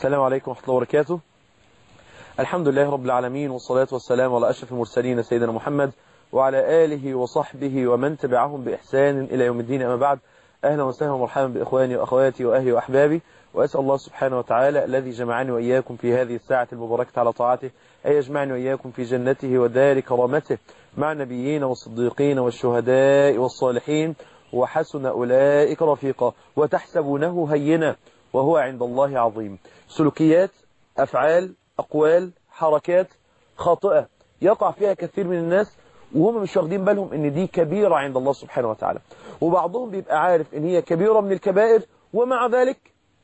السلام عليكم ورحمة الله وبركاته الحمد لله رب العالمين والصلاة والسلام على أشرف المرسلين سيدنا محمد وعلى آله وصحبه ومن تبعهم بإحسان إلى يوم الدين أما بعد أهلا وسهلا ومرحبا بإخواني وأخواتي وأهلي وأحبابي وأسأل الله سبحانه وتعالى الذي جمعني وإياكم في هذه الساعة المباركة على طاعته أن يجمعني وإياكم في جنته ودار كرامته مع النبيين والصديقين والشهداء والصالحين وحسن أولئك رفيقا وتحسبونه هينا وهو عند الله عظيم سلوكيات أفعال أقوال حركات خاطئة يقع فيها كثير من الناس وهم مش واخدين بالهم ان دي كبيرة عند الله سبحانه وتعالى وبعضهم بيبقى عارف ان هي كبيرة من الكبائر ومع ذلك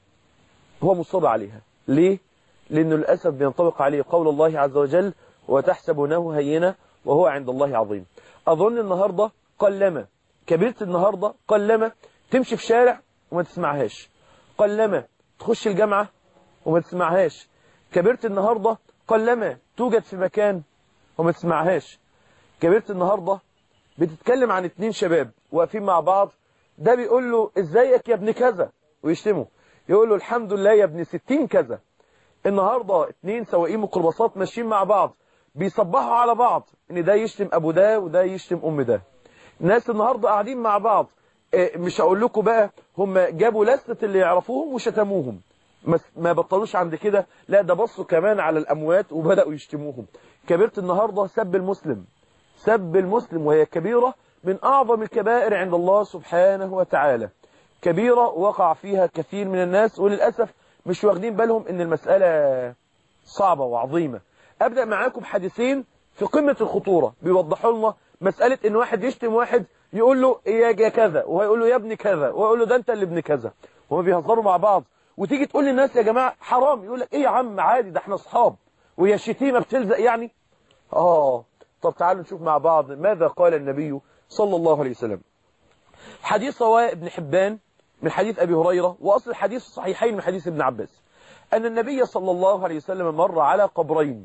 هو مصر عليها ليه؟ لأنه للأسف بينطبق عليه قول الله عز وجل وتحسبونه هينة وهو عند الله عظيم أظن النهاردة قلما كبيرة النهاردة قلما تمشي في شارع وما تسمعهاش قلما تخش الجامعة وما تسمعهاش كبيرة النهاردة قلما توجد في مكان وما تسمعهاش كبيرة النهاردة بتتكلم عن اتنين شباب واقفين مع بعض ده بيقول له ازيك يا ابن كذا ويشتمه يقول له الحمد لله يا ابن ستين كذا النهاردة اتنين سواقين ميكروباصات ماشيين مع بعض بيصبحوا على بعض ان ده يشتم ابو ده وده يشتم ام ده الناس النهاردة قاعدين مع بعض اه مش هقول لكم بقى هم جابوا لستة اللي يعرفوهم وشتموهم ما بطلوش عند كده لا ده بصوا كمان على الأموات وبدأوا يشتموهم كبيرة النهاردة سب المسلم سب المسلم وهي كبيرة من أعظم الكبائر عند الله سبحانه وتعالى كبيرة وقع فيها كثير من الناس وللأسف مش واخدين بالهم ان المسألة صعبة وعظيمة أبدأ معاكم حديثين في قمة الخطورة بيوضحوا لنا مسألة ان واحد يشتم واحد يقول له يا كذا وهو يقول له يا ابن كذا ويقول له ده انت اللي ابن كذا وهم بيهزروا مع بعض وتيجي تقول للناس يا جماعة حرام يقول لك ايه يا عم عادي ده احنا اصحاب وهي الشتيمة بتلزق يعني اه طب تعالوا نشوف مع بعض ماذا قال النبي صلى الله عليه وسلم حديث سواء ابن حبان من حديث أبي هريرة وأصل الحديث الصحيحين من حديث ابن عباس أن النبي صلى الله عليه وسلم مر على قبرين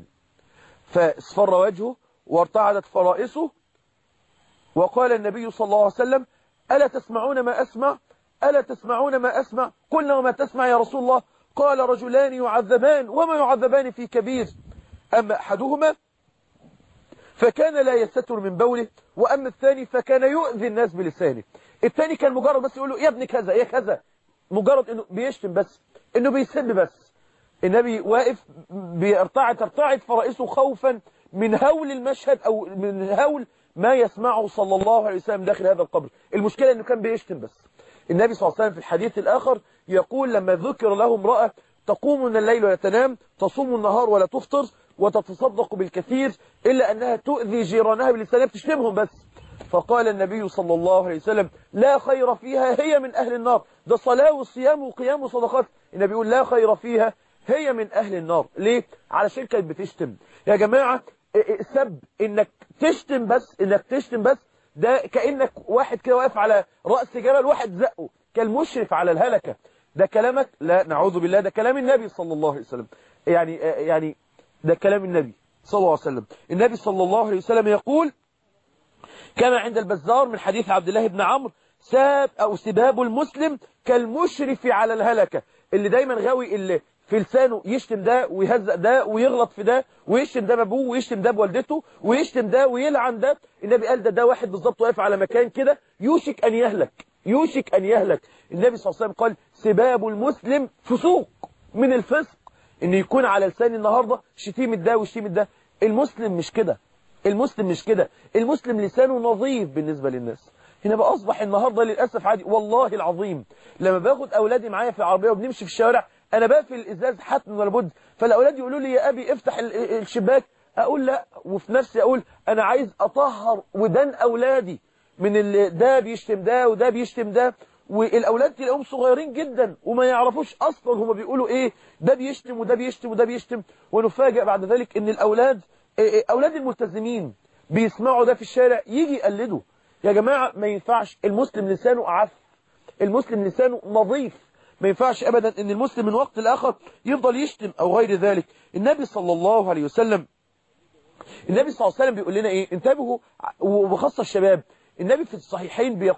فاصفر وجهه وارتعدت فرائسه وقال النبي صلى الله عليه وسلم ألا تسمعون ما أسمع ألا تسمعون ما أسمع قلنا وما تسمع يا رسول الله قال رجلان يعذبان وما يعذبان في كبير أما أحدهما فكان لا يستر من بوله وأما الثاني فكان يؤذي الناس بلسانه الثاني كان مجرد بس يقول له يا ابن كذا يا كذا مجرد انه بيشتم بس انه بيسب بس النبي واقف بيرتعد ترتعد فرائسه خوفا من هول المشهد او من هول ما يسمعه صلى الله عليه وسلم داخل هذا القبر المشكلة انه كان بيشتم بس النبي صلى الله عليه وسلم في الحديث الآخر يقول لما ذكر له امرأة تقوم من الليل ولا تنام تصوم النهار ولا تفطر وتتصدق بالكثير إلا أنها تؤذي جيرانها بلسانها بتشتمهم بس فقال النبي صلى الله عليه وسلم لا خير فيها هي من أهل النار ده صلاة وصيام وقيام وصدقات النبي يقول لا خير فيها هي من أهل النار ليه؟ علشان كانت بتشتم يا جماعة سب انك تشتم بس انك تشتم بس ده كأنك واحد كده واقف على رأس جبل واحد زقه كالمشرف على الهلكة ده كلامك لا نعوذ بالله ده كلام النبي صلى الله عليه وسلم يعني يعني ده كلام النبي صلى الله عليه وسلم النبي صلى الله عليه وسلم يقول كما عند البزار من حديث عبد الله بن عمرو ساب أو سباب المسلم كالمشرف على الهلكة اللي دايما غاوي اللي في لسانه يشتم ده ويهزق ده ويغلط في ده ويشتم ده بابوه ويشتم ده بوالدته ويشتم ده ويلعن ده النبي قال ده ده واحد بالظبط واقف على مكان كده يوشك أن يهلك يوشك أن يهلك النبي صلى الله عليه وسلم قال سباب المسلم فسوق من الفسق ان يكون على لسان النهاردة شتيمة ده وشتيمة ده المسلم مش كده المسلم مش كده المسلم لسانه نظيف بالنسبة للناس هنا بقى أصبح النهاردة للأسف عادي والله العظيم لما باخد أولادي معايا في العربية وبنمشي في الشارع أنا بقفل الإزاز حتما ولا بد فالأولاد يقولوا لي يا أبي افتح الشباك أقول لا وفي نفسي أقول أنا عايز أطهر ودان أولادي من اللي ده بيشتم ده وده بيشتم ده والأولاد تلاقيهم صغيرين جدا وما يعرفوش أصلا هما بيقولوا إيه ده بيشتم وده بيشتم وده بيشتم ونفاجئ بعد ذلك إن الأولاد أولاد الملتزمين بيسمعوا ده في الشارع يجي يقلدوا يا جماعة ما ينفعش المسلم لسانه عف المسلم لسانه نظيف ما ينفعش أبدا أن المسلم من وقت لآخر يفضل يشتم أو غير ذلك النبي صلى الله عليه وسلم النبي صلى الله عليه وسلم بيقول لنا إيه انتبهوا وبخاصة الشباب النبي في الصحيحين بيقول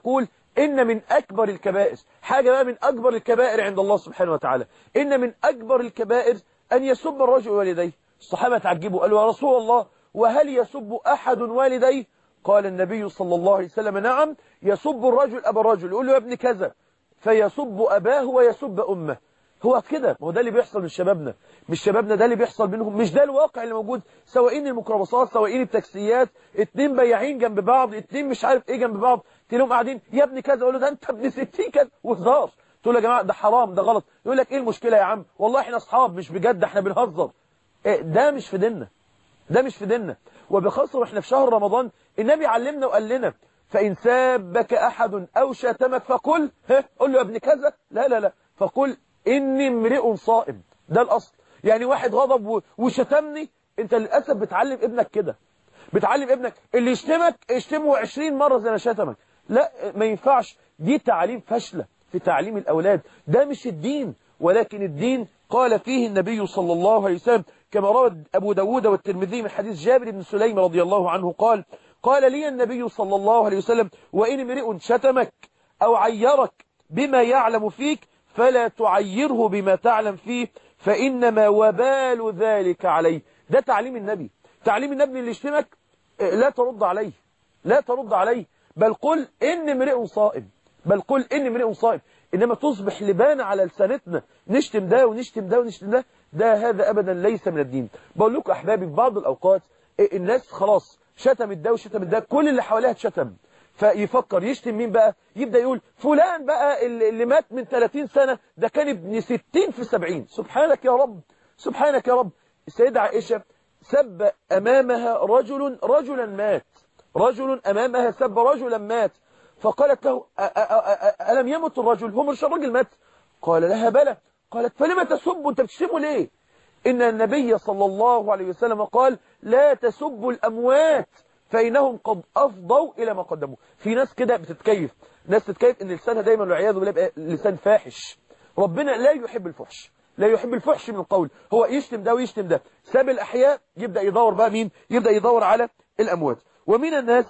إن من أكبر الكبائر حاجة بقى من أكبر الكبائر عند الله سبحانه وتعالى إن من أكبر الكبائر أن يسب الرجل والديه الصحابة تعجبوا قالوا يا رسول الله وهل يسب أحد والديه قال النبي صلى الله عليه وسلم نعم يسب الرجل أبا الرجل يقول له يا ابن كذا فيسب أباه ويسب أمه هو كده هو ده اللي بيحصل من شبابنا مش شبابنا ده اللي بيحصل منهم مش ده الواقع اللي موجود سواقين الميكروباصات سواقين التاكسيات اتنين بياعين جنب بعض اتنين مش عارف ايه جنب بعض تلاقيهم قاعدين يا ابني كذا اقول له ده انت ابن 60 كذا وهزار تقول يا جماعه ده حرام ده غلط يقول لك ايه المشكله يا عم والله احنا اصحاب مش بجد احنا بنهزر إيه ده مش في ديننا ده مش في ديننا وبخاصه واحنا في شهر رمضان النبي علمنا وقال لنا فإن سابك أحد أو شتمك فقل ها قل له يا ابن كذا لا لا لا فقل إني امرئ صائم ده الأصل يعني واحد غضب وشتمني انت للأسف بتعلم ابنك كده بتعلم ابنك اللي يشتمك اشتمه 20 مرة زي ما شتمك لا ما ينفعش دي تعليم فاشلة في تعليم الأولاد ده مش الدين ولكن الدين قال فيه النبي صلى الله عليه وسلم كما روى أبو داود والترمذي من حديث جابر بن سليم رضي الله عنه قال قال لي النبي صلى الله عليه وسلم وإن امرئ شتمك أو عيرك بما يعلم فيك فلا تعيره بما تعلم فيه فإنما وبال ذلك عليه ده تعليم النبي تعليم النبي اللي يشتمك لا ترد عليه لا ترد عليه بل قل إن امرئ صائم بل قل إن امرئ صائم إنما تصبح لبانة على لسانتنا نشتم ده ونشتم ده ونشتم ده ده هذا أبدا ليس من الدين بقول لكم أحبابي في بعض الأوقات الناس خلاص شتمت ده وشتمت ده كل اللي حواليها اتشتم فيفكر يشتم مين بقى يبدأ يقول فلان بقى اللي مات من 30 سنة ده كان ابن 60 في 70 سبحانك يا رب سبحانك يا رب السيدة عائشة سب أمامها رجل رجلا مات رجل أمامها سب رجلا مات فقالت له ألم يمت الرجل هو مش الرجل مات قال لها بلى قالت فلما تسب انت بتشتمه ليه إن النبي صلى الله عليه وسلم قال لا تسبوا الأموات فإنهم قد أفضوا إلى ما قدموا في ناس كده بتتكيف ناس تتكيف إن لسانها دايما والعياذ بالله يبقى لسان فاحش ربنا لا يحب الفحش لا يحب الفحش من القول هو يشتم ده ويشتم ده ساب الأحياء يبدأ يدور بقى مين يبدأ يدور على الأموات ومن الناس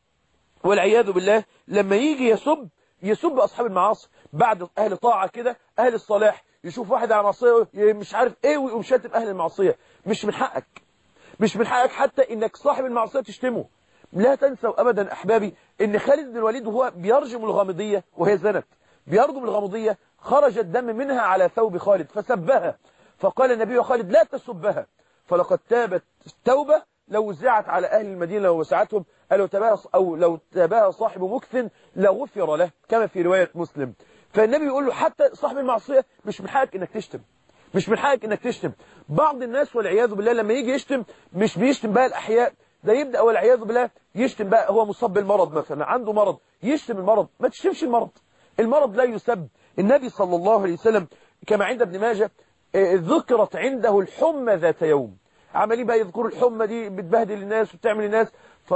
والعياذ بالله لما يجي يسب يسب أصحاب المعاصي بعد أهل طاعة كده أهل الصلاح يشوف واحد على معصية مش عارف ايه ويقوم شاتم أهل المعصية مش من حقك مش من حقك حتى انك صاحب المعصية تشتمه لا تنسوا ابدا احبابي ان خالد بن الوليد وهو بيرجم الغامضية وهي زنت بيرجم الغامضية خرج الدم منها على ثوب خالد فسبها فقال النبي خالد لا تسبها فلقد تابت التوبة لو وزعت على أهل المدينة لو وسعتهم لو تباها أو لو تباها صاحب مكث لغفر له كما في رواية مسلم فالنبي يقول له حتى صاحب المعصية مش من حقك انك تشتم مش من حقك انك تشتم بعض الناس والعياذ بالله لما يجي يشتم مش بيشتم بقى الأحياء ده يبدأ والعياذ بالله يشتم بقى هو مصاب بالمرض مثلا عنده مرض يشتم المرض ما تشتمش المرض المرض لا يسب النبي صلى الله عليه وسلم كما عند ابن ماجه ذكرت عنده الحمى ذات يوم عمالين بقى يذكروا الحمى دي بتبهدل الناس وبتعمل الناس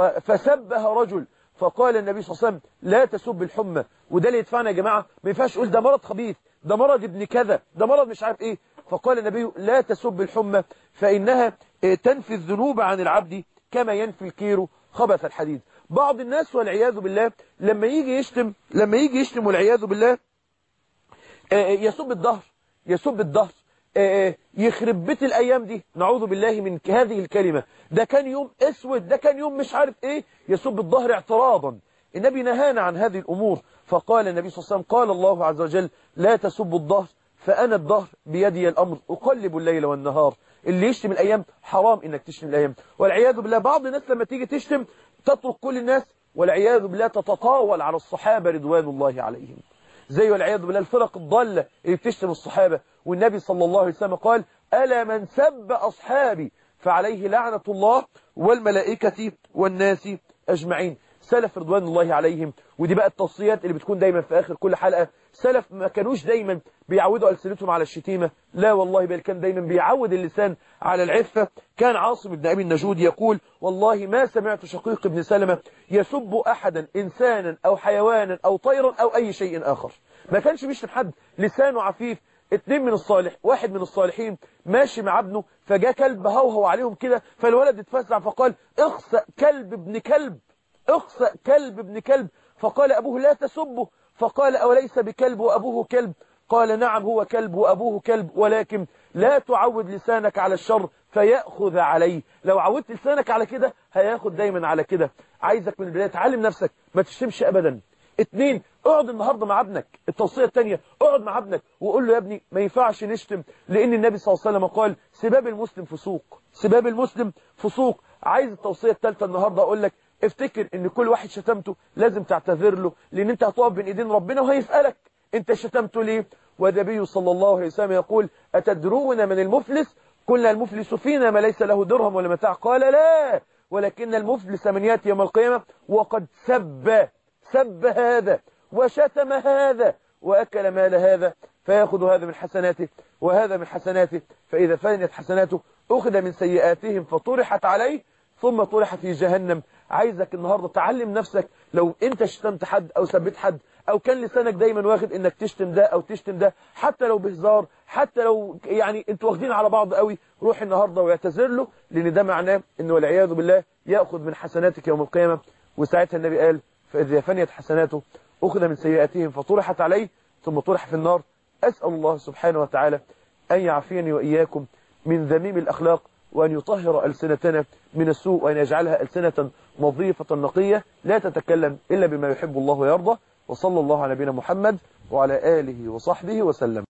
فسبها رجل فقال النبي صلى الله عليه وسلم لا تسب الحمى وده اللي يدفعنا يا جماعة ما ينفعش يقول ده مرض خبيث ده مرض ابن كذا ده مرض مش عارف ايه فقال النبي لا تسب الحمى فإنها تنفي الذنوب عن العبد كما ينفي الكير خبث الحديد بعض الناس والعياذ بالله لما يجي يشتم لما يجي يشتم والعياذ بالله يسب الظهر يسب الظهر يخرب بيت الأيام دي نعوذ بالله من هذه الكلمة ده كان يوم اسود ده كان يوم مش عارف ايه يسب الظهر اعتراضا النبي نهانا عن هذه الأمور فقال النبي صلى الله عليه وسلم قال الله عز وجل لا تسبوا الظهر فأنا الظهر بيدي الأمر أقلب الليل والنهار اللي يشتم الأيام حرام إنك تشتم الأيام والعياذ بالله بعض الناس لما تيجي تشتم تترك كل الناس والعياذ بالله تتطاول على الصحابة رضوان الله عليهم زي والعياذ بالله الفرق الضالة اللي بتشتم الصحابة والنبي صلى الله عليه وسلم قال ألا من سب أصحابي فعليه لعنة الله والملائكة والناس أجمعين سلف رضوان الله عليهم ودي بقى التوصيات اللي بتكون دايما في آخر كل حلقة سلف ما كانوش دايما بيعودوا ألسنتهم على الشتيمة لا والله بل كان دايما بيعود اللسان على العفة كان عاصم بن أبي النجود يقول والله ما سمعت شقيق بن سلمة يسب أحدا إنسانا أو حيوانا أو طيرا أو أي شيء آخر ما كانش بيشتم حد لسانه عفيف اتنين من الصالح واحد من الصالحين ماشي مع ابنه فجاء كلب هوهو عليهم كده فالولد اتفزع فقال اخسأ كلب ابن كلب اخسأ كلب ابن كلب فقال أبوه لا تسبه فقال أوليس بكلب وأبوه كلب قال نعم هو كلب وأبوه كلب ولكن لا تعود لسانك على الشر فيأخذ عليه لو عودت لسانك على كده هياخد دايما على كده عايزك من البداية تعلم نفسك ما تشتمش أبدا اتنين اقعد النهاردة مع ابنك التوصية التانية اقعد مع ابنك وقول له يا ابني ما ينفعش نشتم لان النبي صلى الله عليه وسلم قال سباب المسلم فسوق سباب المسلم فسوق عايز التوصية التالتة النهاردة اقول لك افتكر ان كل واحد شتمته لازم تعتذر له لان انت هتقف بين ايدين ربنا وهيسألك انت شتمته ليه والنبي صلى الله عليه وسلم يقول اتدرون من المفلس قلنا المفلس فينا ما ليس له درهم ولا متاع قال لا ولكن المفلس من ياتي يوم القيامة وقد سب سب هذا وشتم هذا وأكل مال هذا فيأخذ هذا من حسناته وهذا من حسناته فإذا فنت حسناته أخذ من سيئاتهم فطرحت عليه ثم طرح في جهنم عايزك النهاردة تعلم نفسك لو انت شتمت حد او سبت حد او كان لسانك دايما واخد انك تشتم ده او تشتم ده حتى لو بهزار حتى لو يعني انتوا واخدين على بعض قوي روح النهاردة واعتذر له لان ده معناه انه والعياذ بالله يأخذ من حسناتك يوم القيامة وساعتها النبي قال فإذا فنيت حسناته أخذ من سيئاتهم فطرحت عليه ثم طرح في النار أسأل الله سبحانه وتعالى أن يعافيني وإياكم من ذميم الأخلاق وأن يطهر ألسنتنا من السوء وأن يجعلها ألسنة نظيفة نقية لا تتكلم إلا بما يحب الله ويرضى وصلى الله على نبينا محمد وعلى آله وصحبه وسلم